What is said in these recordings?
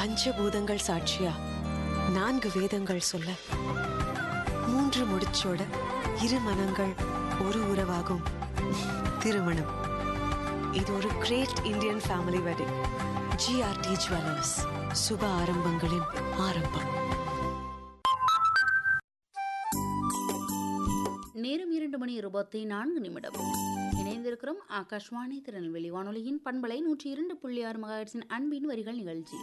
பஞ்சபூதங்கள் சாட்சியா நான்கு வேதங்கள் சொல்ல மூன்று முடிச்சோட இரு மனங்கள் ஒரு உறவாகும் திருமணம் இது ஒரு great Indian family wedding GRT jewellers சுப ஆரம்பங்களின் ஆரம்பம் நேரம் இரண்டு மணி இருபத்தி நான்கு நிமிடம் இணைந்திருக்கிறோம் ஆகாஷ்வாணி திருநெல்வேலி வானொலியின் பண்பலை நூற்றி இரண்டு புள்ளி ஆறு மகாஹெர்ட்ஸின் அன்பின் வரிகள் நிகழ்ச்சி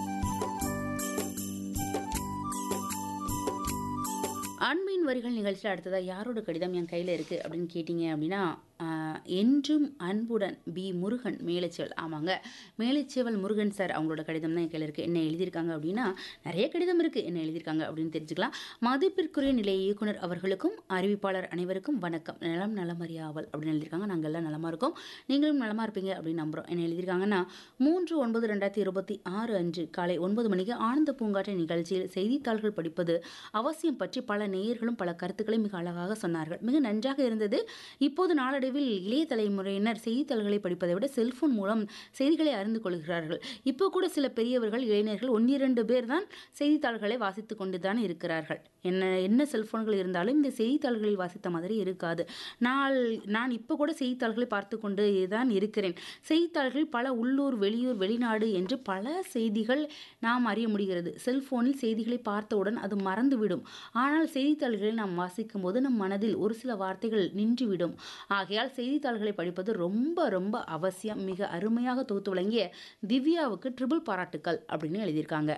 அன்பின் வரிகள் நிகழ்ச்சியில் அடுத்ததாக யாரோட கடிதம் என் கையில் இருக்குது அப்படின்னு கேட்டிங்க அப்படின்னா ஆஹ், என்றும் அன்புடன் பி முருகன் மேலச்சேவல் ஆமாங்க மேலச்சேவல் முருகன் சார் அவங்களோட கடிதம் தான் என் கையில் இருக்குது என்ன எழுதியிருக்காங்க அப்படின்னா நிறைய கடிதம் இருக்குது என்ன எழுதியிருக்காங்க அப்படின்னு தெரிஞ்சுக்கலாம் மதிப்பிற்குரிய நிலைய இயக்குனர் அவர்களுக்கும் அறிவிப்பாளர் அனைவருக்கும் வணக்கம் நலம் நலமறியாவல் அப்படின்னு எழுதியிருக்காங்க நாங்கள் எல்லாம் நலமாக இருக்கோம் நீங்களும் நலமாக இருப்பீங்க அப்படின்னு நம்புகிறோம் என்ன எழுதியிருக்காங்கன்னா மூன்று ஒன்பது ரெண்டாயிரத்தி இருபத்தி ஆறு அன்று காலை ஒன்பது மணிக்கு ஆனந்த பூங்காற்று நிகழ்ச்சியில் செய்தித்தாள்கள் படிப்பது அவசியம் பற்றி பல நேயர்களும் பல கருத்துக்களை மிக அழகாக சொன்னார்கள் மிக நன்றாக இருந்தது இப்போது நாளடைவில் இளைய தலைமுறையினர் செய்தித்தாள்களை படிப்பதை விட செல்போன் மூலம் செய்திகளை அறிந்து கொள்கிறார்கள் இப்போ கூட சில பெரியவர்கள் இளைஞர்கள் ஒன்னிரண்டு பேர் தான் செய்தித்தாள்களை வாசித்து கொண்டு தான் இருக்கிறார்கள் என்ன என்ன செல்போன்கள் இருந்தாலும் இந்த செய்தித்தாள்களில் வாசித்த மாதிரி இருக்காது நான் நான் இப்போ கூட செய்தித்தாள்களை பார்த்து கொண்டு தான் இருக்கிறேன் செய்தித்தாள்கள் பல உள்ளூர் வெளியூர் வெளிநாடு என்று பல செய்திகள் நாம் அறிய முடிகிறது செல்போனில் செய்திகளை பார்த்தவுடன் அது மறந்துவிடும் ஆனால் செய்தித்தாள்களை நாம் வாசிக்கும் போது நம் மனதில் ஒரு சில வார்த்தைகள் நின்றுவிடும் ஆகையால் செய்தித்தாள்களை படிப்பது ரொம்ப ரொம்ப அவசியம் மிக அருமையாக தொகுத்து வழங்கிய திவ்யாவுக்கு ட்ரிபிள் பாராட்டுக்கள் அப்படின்னு எழுதியிருக்காங்க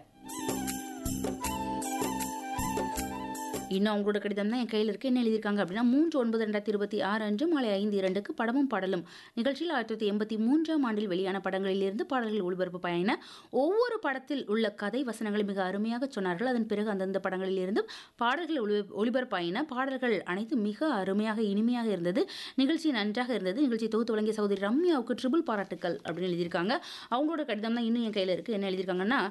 இன்னும் அவங்களோட கடிதம் தான் என் கையில் இருக்கு என்ன எழுதியிருக்காங்க அப்படின்னா மூன்று ஒன்பது ரெண்டாயிரத்தி இருபத்தி ஆறு அன்று மாலை ஐந்து இரண்டுக்கு படமும் பாடலும் நிகழ்ச்சியில் ஆயிரத்தி தொள்ளாயிரத்தி எண்பத்தி மூன்றாம் ஆண்டில் வெளியான படங்களிலிருந்து பாடல்கள் ஒளிபரப்பு பயன ஒவ்வொரு படத்தில் உள்ள கதை வசனங்களை மிக அருமையாக சொன்னார்கள் அதன் பிறகு அந்தந்த படங்களில் இருந்தும் பாடல்கள் ஒளி ஒளிபரப்பாயின பாடல்கள் அனைத்தும் மிக அருமையாக இனிமையாக இருந்தது நிகழ்ச்சி நன்றாக இருந்தது நிகழ்ச்சி தொகுத்து வழங்கிய சகோதரி ரம்யாவுக்கு ட்ரிபிள் பாராட்டுக்கள் அப்படின்னு எழுதியிருக்காங்க அவங்களோட கடிதம் தான் இன்னும் என் கையில் இருக்குது என்ன எழுதியிருக்காங்கன்னா